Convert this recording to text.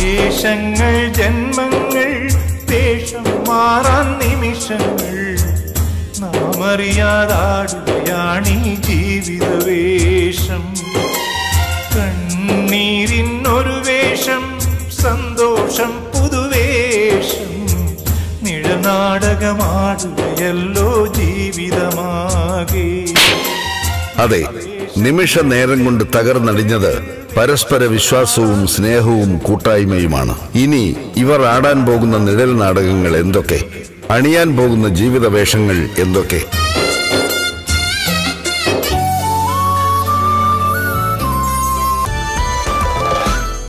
വേഷങ്ങൾ ജന്മങ്ങൾ വേഷം മാറാൻ നിമിഷങ്ങൾ നാം അറിയാതാടുകയാണീ ജീവിത വേഷം കണ്ണീരിനൊരു വേഷം സന്തോഷം പുതുവേഷം നിഴനാടകമാടുകയല്ലോ ജീവിതമാകെ അതെ നിമിഷ നേരം കൊണ്ട് തകർന്നടിഞ്ഞത് പരസ്പര വിശ്വാസവും സ്നേഹവും കൂട്ടായ്മയുമാണ് ഇനി ഇവർ ആടാൻ പോകുന്ന നിഴൽ നാടകങ്ങൾ എന്തൊക്കെ അണിയാൻ പോകുന്ന ജീവിത വേഷങ്ങൾ എന്തൊക്കെ